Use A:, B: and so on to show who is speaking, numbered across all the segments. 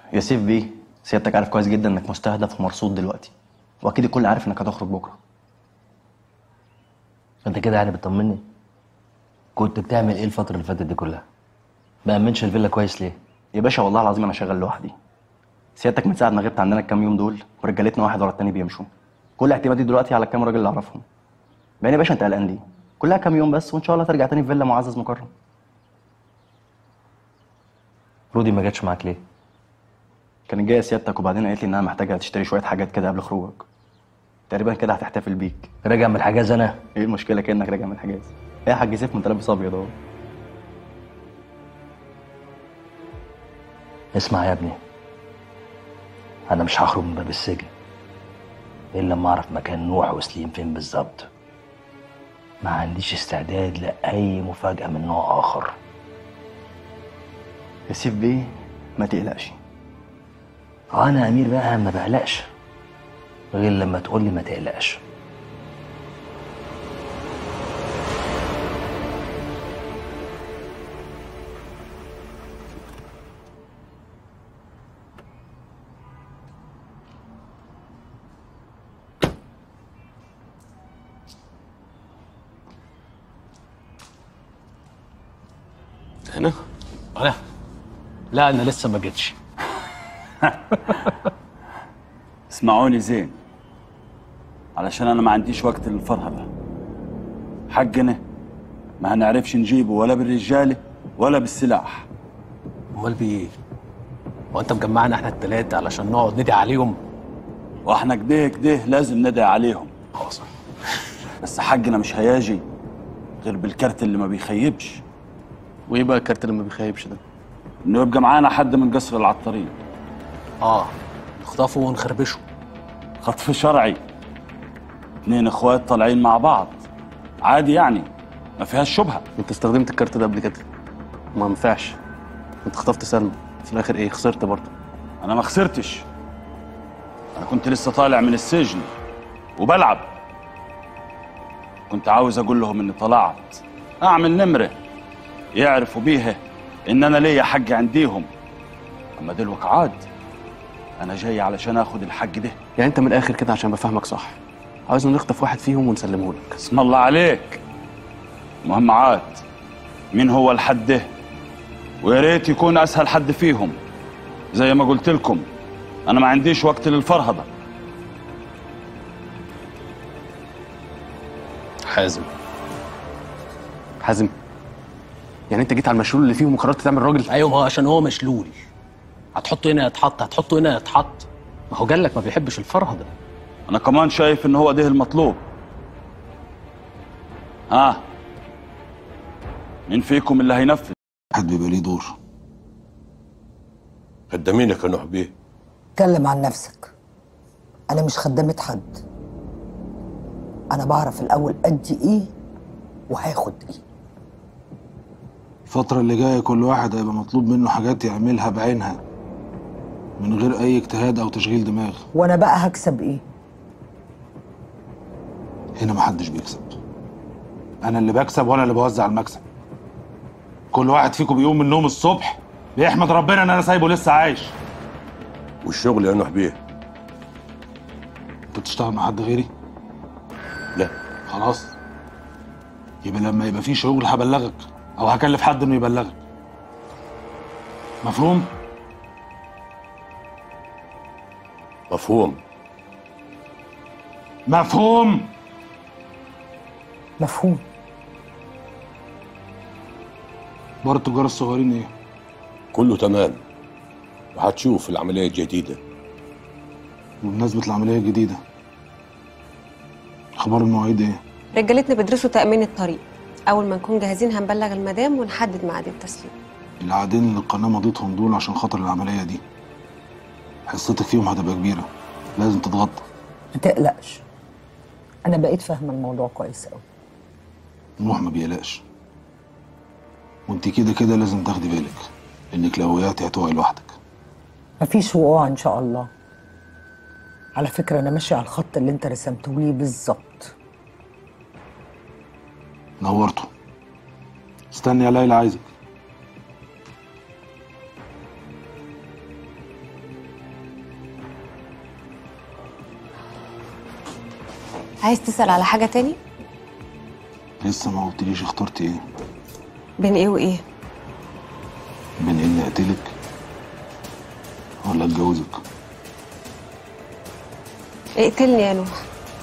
A: يا سيف بيه سيادتك عارف كويس جدا انك مستهدف ومرصود دلوقتي واكيد الكل عارف انك هتخرج بكره
B: انت كده يعني بتطمني كنت بتعمل ايه الفتره اللي فاتت دي كلها ما امنش الفيلا كويس ليه
A: يا باشا والله العظيم انا شغال لوحدي سيادتك من ساعه ما غبت عندنا الكام يوم دول ورجالتنا واحد ورا التاني بيمشوا كل اعتمادي دلوقتي على الكام راجل اللي اعرفهم باين يا باشا انت قلقان ليه كلها كام يوم بس وان شاء الله ترجع تاني في فيلا معزز مكرم
B: رودي ما جاتش معاك ليه
A: كانت جايه سيادتك وبعدين قالت لي انها محتاجه تشتري شويه حاجات كده قبل خروجك تقريبا كده هتحتفل بيك
B: راجع من الحجاز انا
A: ايه المشكله كانك راجع من الحجاز ايه يا حاج سيف ما انت لابس ابيض اهو
B: اسمع يا ابني انا مش هخرج من باب السجن الا لما اعرف مكان نوح وسليم فين بالظبط ما عنديش استعداد لاي مفاجاه من نوع اخر
A: يا سيف بيه ما تقلقش
B: انا امير بقى ما بقلقش غير لما تقول لي ما تقلقش
C: هنا؟
D: انا لا انا لسه ما جيتش
C: اسمعوني زين علشان انا ما عنديش وقت للفرهده حقنا ما هنعرفش نجيبه ولا بالرجاله ولا بالسلاح
D: امال بايه هو انت مجمعنا احنا التلاتة علشان نقعد ندعي عليهم
C: واحنا كده كده لازم ندعي عليهم
D: خلاص
C: بس حقنا مش هيجي غير بالكارت اللي ما بيخيبش
D: وايه بقى الكارت اللي ما بيخيبش ده
C: انه يبقى معانا حد من قصر العطارين
D: اه نخطفه ونخربشه
C: خطف شرعي اتنين اخوات طالعين مع بعض عادي يعني ما فيهاش شبهه
D: انت استخدمت الكارت ده قبل كده ما ينفعش انت خطفت سلمى في الاخر ايه خسرت برضه
C: انا ما خسرتش انا كنت لسه طالع من السجن وبلعب كنت عاوز اقول لهم اني طلعت اعمل نمره يعرفوا بيها ان انا ليا حق عنديهم اما دلوك عاد انا جاي علشان اخد الحق ده
D: يعني انت من الاخر كده عشان بفهمك صح عاوزنا نخطف واحد فيهم ونسلمه لك
C: اسم الله عليك مهم عاد مين هو الحد ده ويا ريت يكون اسهل حد فيهم زي ما قلت لكم انا ما عنديش وقت للفرهده
D: حازم حازم يعني انت جيت على المشلول اللي فيهم وقررت تعمل راجل ايوه ما هو عشان هو مشلول هتحطه هنا يتحط هتحطه هنا يتحط ما هو جالك ما بيحبش الفرهده
C: انا كمان شايف ان هو ده المطلوب ها مين فيكم اللي هينفذ
E: حد بيبقى ليه دور
F: خدامينك يا نوح بيه
G: اتكلم عن نفسك انا مش خدامة حد انا بعرف الاول ادي ايه وهاخد ايه
E: الفترة اللي جاية كل واحد هيبقى مطلوب منه حاجات يعملها بعينها من غير أي اجتهاد أو تشغيل دماغ
G: وانا بقى هكسب ايه
E: هنا محدش بيكسب أنا اللي بكسب وأنا اللي بوزع المكسب كل واحد فيكم بيقوم من النوم الصبح بيحمد ربنا إن أنا سايبه لسه عايش
F: والشغل يا نوح بيه
E: أنت بتشتغل مع حد غيري؟
F: لا
E: خلاص يبقى لما يبقى في شغل هبلغك أو هكلف حد إنه يبلغك مفهوم؟
F: مفهوم
E: مفهوم
G: مفهوم
E: بار التجار الصغيرين إيه؟
F: كله تمام وهتشوف العملية الجديدة
E: بمناسبة العملية الجديدة أخبار المواعيد إيه؟
H: رجالتنا بيدرسوا تأمين الطريق أول ما نكون جاهزين هنبلغ المدام ونحدد ميعاد التسليم
E: العقدين اللي القناة مضيتهم دول عشان خاطر العملية دي حصتك فيهم هتبقى كبيرة لازم تتغطى
G: ما تقلقش انا بقيت فاهمه الموضوع كويس قوي
E: نوح ما بيقلقش وانت كده كده لازم تاخدي بالك انك لو وقعتي هتقعي لوحدك
G: مفيش وقوع ان شاء الله على فكره انا ماشيه على الخط اللي انت رسمته لي بالظبط
E: نورته استني يا ليلى عايزك
H: عايز تسال على حاجه تاني
E: لسه ما قلتليش اخترت ايه
H: بين ايه وايه
E: بين اني اقتلك ولا اتجوزك
H: اقتلني يا نوح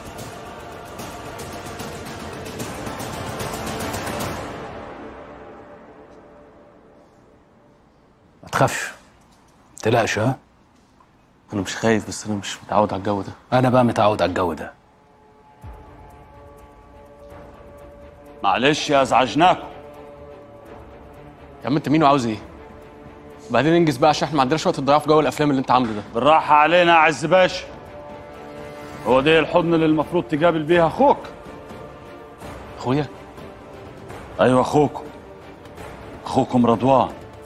D: ما تخافش ما تقلقش ها انا مش خايف بس انا مش متعود على الجو ده انا بقى متعود على الجو ده
C: معلش يا ازعجناكم
D: يا عم انت مين وعاوز ايه بعدين انجز بقى عشان احنا ما عندناش وقت تضيعه في جو الافلام اللي انت عامله ده
C: بالراحة علينا يا عز باشا هو ده الحضن اللي المفروض تقابل بيها اخوك
D: اخويا
C: ايوه اخوكم اخوكم رضوان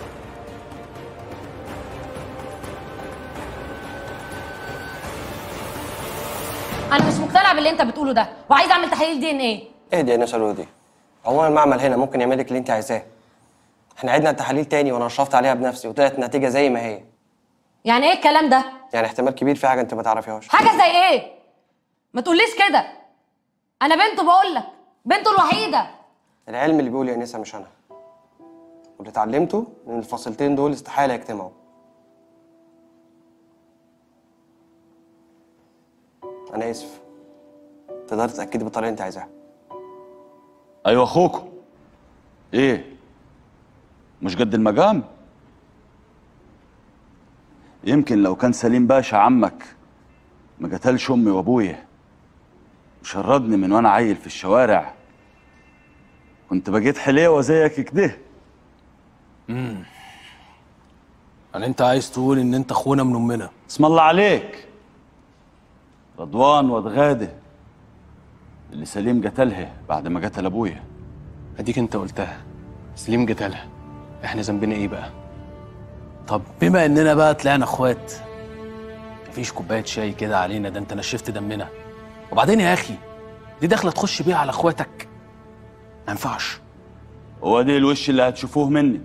I: انا مش مقتنع باللي انت بتقوله ده وعايز اعمل تحاليل دي ان ايه
J: اهدي يا نسا ودي عموما المعمل هنا ممكن يعمل لك اللي انت عايزاه احنا عدنا التحاليل تاني وانا اشرفت عليها بنفسي وطلعت النتيجه زي ما هي
I: يعني ايه الكلام ده
J: يعني احتمال كبير في حاجه انت ما تعرفيهاش
I: حاجه زي ايه ما تقوليش كده انا بنته بقول لك بنته الوحيده
J: العلم اللي بيقول يا نسا مش انا واللي اتعلمته ان الفصيلتين دول استحاله يجتمعوا انا اسف تقدر تتاكدي بالطريقه اللي انت عايزاها
C: ايوه اخوكم ايه مش قد المقام يمكن لو كان سليم باشا عمك ما قتلش امي وابويا وشردني من وانا عيل في الشوارع كنت بقيت حليوه زيك كده
D: امم يعني انت عايز تقول ان انت اخونا من امنا
C: اسم الله عليك رضوان واد غاده اللي سليم قتلها بعد ما قتل ابويا
D: اديك انت قلتها سليم قتلها احنا ذنبنا ايه بقى طب بما اننا بقى طلعنا اخوات مفيش كوبايه شاي كده علينا ده انت نشفت دمنا وبعدين يا اخي دي داخله تخش بيها على اخواتك ما ينفعش
C: هو ده الوش اللي هتشوفوه مني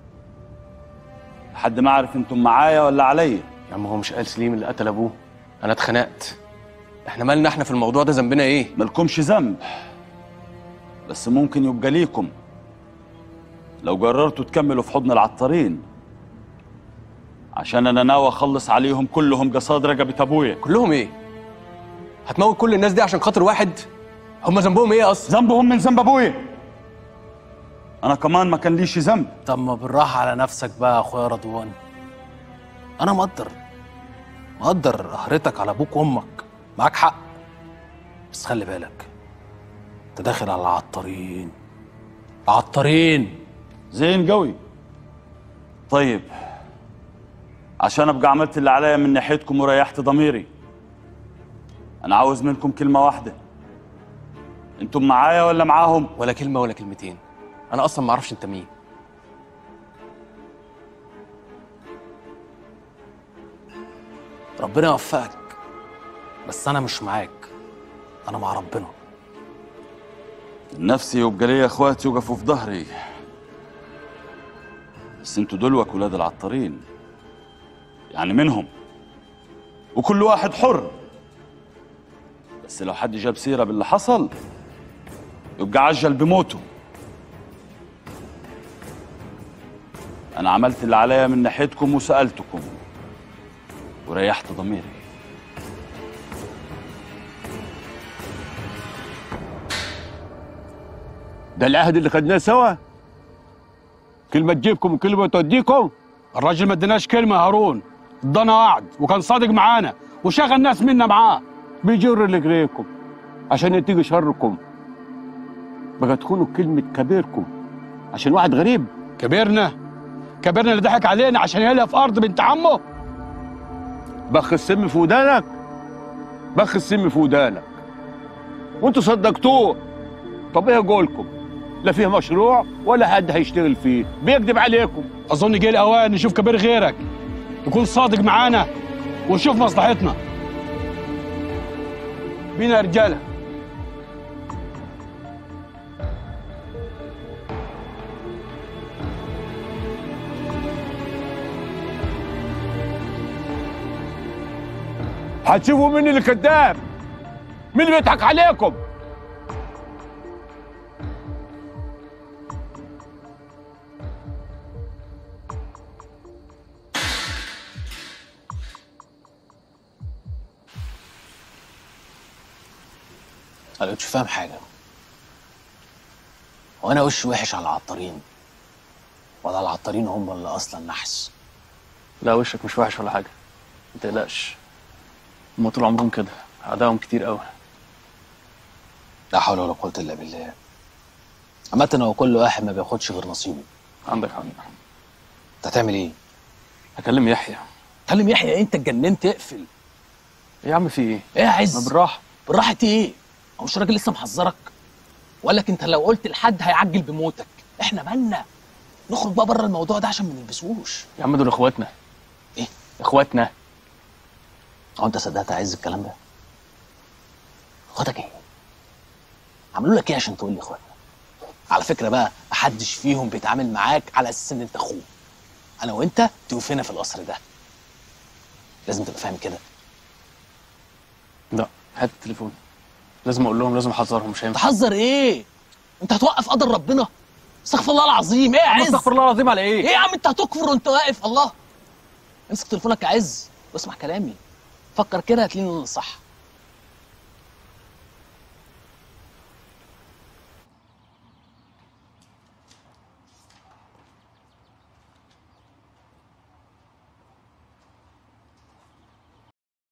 C: لحد ما اعرف انتم معايا ولا عليا
D: يا عم هو مش قال سليم اللي قتل ابوه انا اتخنقت احنا مالنا احنا في الموضوع ده ذنبنا ايه
C: مالكمش ذنب بس ممكن يبقى ليكم لو قررتوا تكملوا في حضن العطارين عشان انا ناوي اخلص عليهم كلهم قصاد رقبه ابويا
D: كلهم ايه هتموت كل الناس دي عشان خاطر واحد هم ذنبهم ايه اصلا
C: ذنبهم من ذنب ابويا انا كمان ما كان ليش ذنب
D: طب ما بالراحه على نفسك بقى يا اخويا رضوان انا مقدر مقدر قهرتك على ابوك وامك معاك حق بس خلي بالك انت داخل على العطارين عطارين
C: زين قوي طيب عشان ابقى عملت اللي عليا من ناحيتكم وريحت ضميري انا عاوز منكم كلمه واحده انتم معايا ولا معاهم
D: ولا كلمه ولا كلمتين انا اصلا ما اعرفش انت مين ربنا يوفقك بس انا مش معاك انا مع ربنا
C: نفسي يبقى ليا اخواتي يقفوا في ظهري بس انتوا دلوك ولاد العطارين يعني منهم وكل واحد حر بس لو حد جاب سيره باللي حصل يبقى عجل بموته انا عملت اللي عليا من ناحيتكم وسالتكم وريحت ضميري
F: ده العهد اللي خدناه سوا كلمة تجيبكم وكلمة توديكم
K: الراجل ما اديناش كلمه يا هارون ادانا وعد وكان صادق معانا وشغل ناس منا معاه
F: بيجر رجليكم عشان ينتهي شركم بقى تخونوا كلمة كبيركم عشان واحد غريب
K: كبرنا كبرنا اللي ضحك علينا عشان يلاقي في ارض بنت عمه
F: بخ السم في ودانك بخ السم في ودانك وانتوا صدقتوه طب ايه قولكم لا فيه مشروع ولا حد هيشتغل فيه بيكذب عليكم
K: اظن جه الاوان نشوف كبير غيرك يكون صادق معانا ونشوف مصلحتنا بينا يا رجاله
F: هتشوفوا مني اللي كذاب مين اللي بيضحك عليكم
D: انا مش فاهم حاجه هو انا وش وحش على العطارين ولا العطارين هم اللي اصلا نحس
L: لا وشك مش وحش ولا حاجه ما تقلقش هما طول عمرهم كده اعدائهم كتير قوي
D: لا حول ولا قوه الا بالله عامة هو كل واحد ما بياخدش غير نصيبه
L: عندك حق
D: انت هتعمل ايه؟
L: هكلم يحيى
D: كلم يحيى انت اتجننت اقفل
L: إيه يا عم في ايه
D: ايه يا عز
L: ما بالراحه
D: بالراحه ايه؟ هو مش الراجل لسه محذرك؟ وقال لك انت لو قلت لحد هيعجل بموتك احنا مالنا نخرج بقى بره الموضوع ده عشان ما نلبسوش
L: يا عم دول اخواتنا
D: ايه
L: اخواتنا
D: هو انت صدقت عايز الكلام ده؟ اخواتك ايه؟ عملوا لك ايه عشان تقول لي اخواتنا؟ على فكره بقى محدش فيهم بيتعامل معاك على اساس ان انت اخوه انا وانت توفينا في القصر ده لازم تبقى فاهم كده
L: لا هات التليفون لازم اقول لهم لازم احذرهم مش هينفع
D: تحذر ايه؟ انت هتوقف قدر ربنا؟ استغفر الله العظيم ايه يا عز؟
L: استغفر الله العظيم على ايه؟
D: ايه يا عم انت هتكفر وانت واقف الله امسك تليفونك يا عز واسمع كلامي فكر كده هتلاقيني أنا الصح